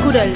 குரல்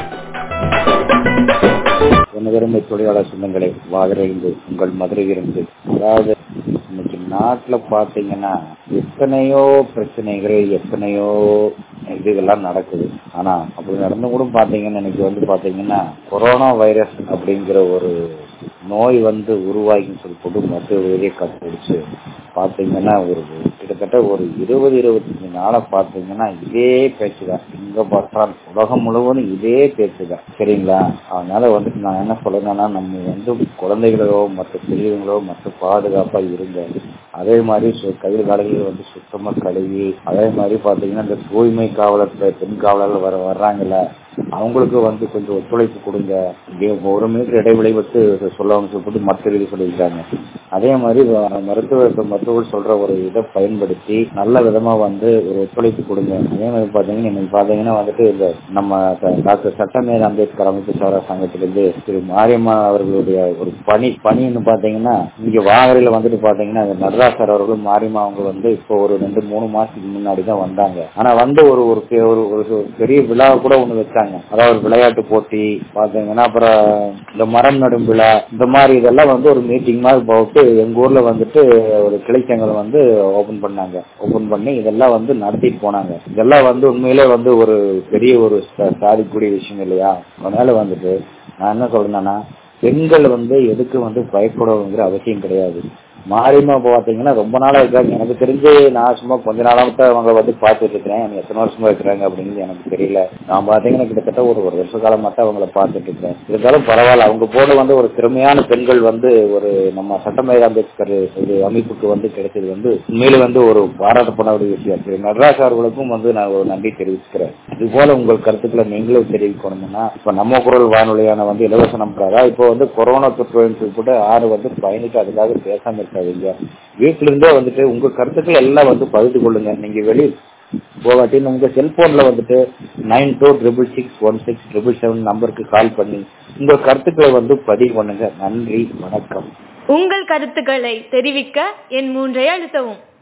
உன்னதருமை தொழிலாளர் சொந்தங்களை வாதிலிருந்து உங்கள் மதுரையிலிருந்து அதாவது இன்னைக்கு நாட்டுல பாத்தீங்கன்னா எத்தனையோ பிரச்சனைகள் எத்தனையோ இதுகள்லாம் நடக்குது ஆனா அப்படி நடந்து கூட பாத்தீங்கன்னா இன்னைக்கு வந்து பாத்தீங்கன்னா கொரோனா வைரஸ் அப்படிங்கிற ஒரு நோய் வந்து உருவாகின்னு சொல்லி போட்டு மருத்துவ வெளியே கண்டுபிடிச்சு பாத்தீங்கன்னா ஒரு கிட்டத்தட்ட ஒரு இருபது இருபத்தஞ்சு நாளை பாத்தீங்கன்னா இதே பேச்சு தான் எங்க பார்த்தாலும் உலகம் முழுவதும் இதே பேச்சு தான் சரிங்களா அதனால வந்துட்டு நான் என்ன சொல்லுங்கன்னா நம்ம வந்து குழந்தைகளோ மற்ற பெரியவங்களோ மற்ற பாதுகாப்பா இருங்க அதே மாதிரி சு- கையில் காலையில் வந்து சுத்தமா கழுவி அதே மாதிரி பாத்தீங்கன்னா இந்த தூய்மை காவலர் பெண் காவலர்கள் வர வர்றாங்கல்ல அவங்களுக்கு வந்து கொஞ்சம் ஒத்துழைப்பு கொடுங்க இப்படியே ஒரு மீட்டர் இடைவெளி விட்டு சொல்லவங்க சொல்லிட்டு மற்ற இது சொல்லியிருக்காங்க அதே மாதிரி வ- மருத்துவ மருத்துவர்கள் சொல்ற ஒரு இதை பயன்படுத்தி நல்ல விதமா வந்து ஒரு ஒத்துழைப்பு கொடுங்க அதே மாதிரி பாத்தீங்கன்னா இன்னைக்கு பாத்தீங்கன்னா வந்துட்டு இந்த நம்ம ட- டாக்டர் சட்டமேத அம்பேத்கர் அமைப்பு சாரா சங்கத்திலிருந்து திரு மாரியம்மா அவர்களுடைய ஒரு பணி பணின்னு பாத்தீங்கன்னா இங்க வாகரையில வந்துட்டு பாத்தீங்கன்னா இந்த நடராசர் அவர்களும் மாரியம்மா அவங்க வந்து இப்போ ஒரு ரெண்டு மூணு மாசத்துக்கு முன்னாடி தான் வந்தாங்க ஆனா வந்து ஒரு ஒரு பெ- ஒரு ஒரு பெரிய விழா கூட ஒண்ணு வச்சாங்க அதாவது ஒரு விளையாட்டு போட்டி பாத்தீங்கன்னா அப்புறம் இந்த மரம் நடும் விழா இந்த மாதிரி இதெல்லாம் வந்து ஒரு மீட்டிங் மாதிரி போட்டு எங்க ஊர்ல வந்துட்டு ஒரு கிளைச்சங்கல் வந்து ஓபன் பண்ணாங்க ஓபன் பண்ணி இதெல்லாம் வந்து நடத்திட்டு போனாங்க இதெல்லாம் வந்து உண்மையிலே வந்து ஒரு பெரிய ஒரு சா- சாதிக்கூடிய விஷயம் இல்லையா அதனால வந்துட்டு நான் என்ன சொல்றேன்னா பெண்கள் வந்து எதுக்கு வந்து பயப்படணுங்கிற அவசியம் கிடையாது மாரியம்மா பாத்தீங்கன்னா ரொம்ப நாளா இருக்காங்க எனக்கு தெரிஞ்சு நான் சும்மா கொஞ்ச நாளாமத்த அவங்க வந்து பார்த்துட்டு இருக்கிறேன் எனக்கு எத்தனை வருஷமா இருக்கிறாங்க அப்படிங்கிறது எனக்கு தெரியல நான் பாத்தீங்கன்னா கிட்டத்தட்ட ஒரு ஒரு வருஷ காலமாட்ட அவங்கள பார்த்துட்டு இருக்கிறேன் இருந்தாலும் பரவாயில்ல அவங்க போல வந்து ஒரு திறமையான பெண்கள் வந்து ஒரு நம்ம சட்டமேத அம்பேத்கர் இது அமைப்புக்கு வந்து கிடைச்சது வந்து உண்மையில வந்து ஒரு பாராட்டப்படக்கூடிய விஷயம் திரு நடராஜ் அவர்களுக்கும் வந்து நான் ஒரு நன்றி தெரிவிச்சுக்கிறேன் இது போல உங்கள் கருத்துக்களை நீங்களும் தெரிவிக்கணும்னா இப்ப நம்ம குரல் வானொலியான வந்து இலவச நம்பராக இப்போ வந்து கொரோனா தொற்று சொல்லிட்டு ஆறு வந்து பயணிட்டு அதுக்காக பேசாம இருக்காதீங்க வீட்டுல இருந்தே வந்துட்டு உங்க கருத்துக்கள் எல்லாம் வந்து பகிர்ந்து கொள்ளுங்க நீங்க வெளியே போகாட்டின்னு உங்க செல்போன்ல வந்துட்டு nine two triple six one six triple seven நம்பருக்கு கால் பண்ணி உங்க கருத்துக்களை வந்து பதிவு பண்ணுங்க நன்றி வணக்கம் உங்கள் கருத்துக்களை தெரிவிக்க என் மூன்றை அழுத்தவும்